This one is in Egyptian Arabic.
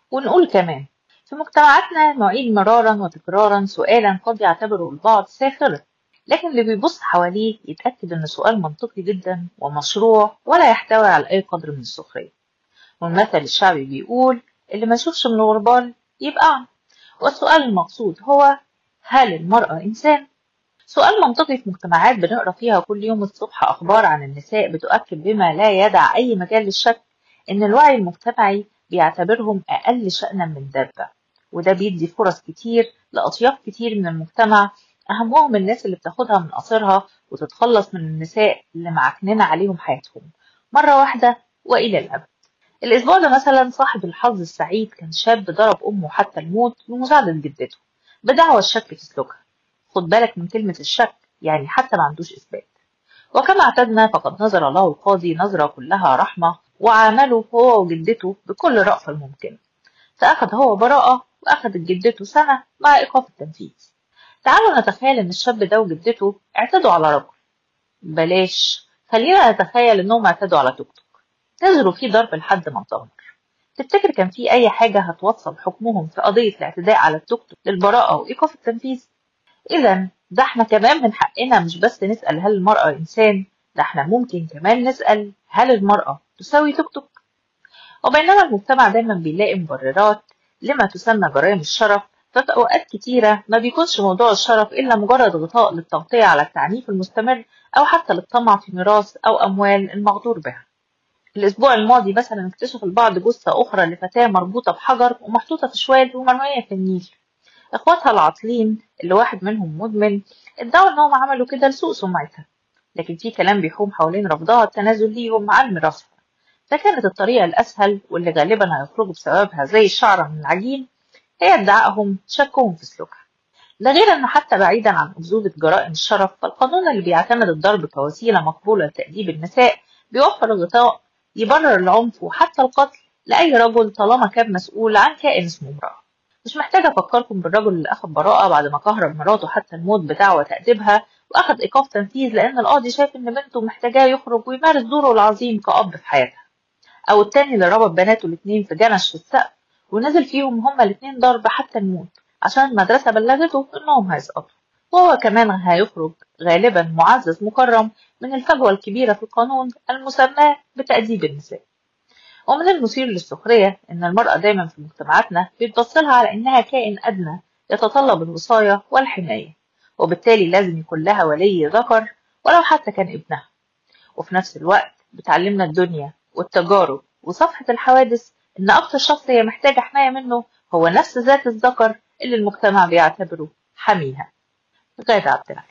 ونقول كمان في مجتمعاتنا نعيد مرارا وتكرارا سؤالا قد يعتبره البعض ساخرا لكن اللي بيبص حواليه يتأكد إن سؤال منطقي جدا ومشروع ولا يحتوي على أي قدر من السخرية والمثل الشعبي بيقول اللي ما يشوفش من الغربال يبقى أعمى والسؤال المقصود هو هل المرأة إنسان؟ سؤال منطقي في مجتمعات بنقرا فيها كل يوم الصبح أخبار عن النساء بتؤكد بما لا يدع أي مجال للشك إن الوعي المجتمعي بيعتبرهم أقل شأنا من دابة وده بيدي فرص كتير لأطياف كتير من المجتمع أهمهم الناس اللي بتاخدها من قصرها وتتخلص من النساء اللي معكنين عليهم حياتهم مرة واحدة وإلى الأبد الأسبوع ده مثلا صاحب الحظ السعيد كان شاب ضرب أمه حتى الموت لمساعدة جدته بدعوى الشك في سلوكها خد بالك من كلمة الشك يعني حتى ما عندوش إثبات وكما اعتدنا فقد نظر له القاضي نظرة كلها رحمة وعامله هو وجدته بكل رأفة الممكنة فأخذ هو براءة وأخذت جدته سنة مع إيقاف التنفيذ تعالوا نتخيل إن الشاب ده وجدته اعتدوا على رجل بلاش خلينا نتخيل إنهم اعتدوا على توك توك نزلوا فيه ضرب لحد ما اتدمر تفتكر كان في أي حاجة هتوصل حكمهم في قضية الاعتداء على التوك توك للبراءة وإيقاف التنفيذ؟ إذا ده احنا كمان من حقنا مش بس نسأل هل المرأة إنسان ده احنا ممكن كمان نسأل هل المرأة تساوي توك توك؟ وبينما المجتمع دايما بيلاقي مبررات لما تسمى جرائم الشرف ففي أوقات كتيرة ما بيكونش موضوع الشرف إلا مجرد غطاء للتغطية على التعنيف المستمر أو حتى للطمع في ميراث أو أموال المغدور بها. الأسبوع الماضي مثلا اكتشف البعض جثة أخرى لفتاة مربوطة بحجر ومحطوطة في شوال ومرمية في النيل. إخواتها العاطلين اللي واحد منهم مدمن ادعوا إنهم عملوا كده لسوء سمعتها. لكن في كلام بيحوم حوالين رفضها التنازل ليهم عن ميراثها. فكانت الطريقة الأسهل واللي غالبا هيخرجوا بسببها زي الشعرة من العجين هي ادعائهم شكهم في سلوكها ده غير أنه حتى بعيدا عن أكذوبة جرائم الشرف فالقانون اللي بيعتمد الضرب كوسيلة مقبولة لتأديب النساء بيوفر غطاء يبرر العنف وحتى القتل لأي رجل طالما كان مسؤول عن كائن اسمه امرأة مش محتاجة أفكركم بالرجل اللي أخذ براءة بعد ما كهرب مراته حتى الموت بدعوى تأديبها وأخذ إيقاف تنفيذ لأن القاضي شايف إن بنته محتاجاه يخرج ويمارس دوره العظيم كأب في حياتها أو التاني اللي ربط بناته الاتنين في جنش في السقف ونزل فيهم هما الاتنين ضرب حتى الموت عشان المدرسة بلغته إنهم هيسقطوا وهو كمان هيخرج غالبا معزز مكرم من الفجوة الكبيرة في القانون المسماة بتأديب النساء ومن المثير للسخرية إن المرأة دايما في مجتمعاتنا بيتبصلها على إنها كائن أدنى يتطلب الوصاية والحماية وبالتالي لازم يكون لها ولي ذكر ولو حتى كان ابنها وفي نفس الوقت بتعلمنا الدنيا والتجارب وصفحة الحوادث إن أكتر شخص هي محتاجة حماية منه هو نفس ذات الذكر اللي المجتمع بيعتبره حميها غادة عبد العزيز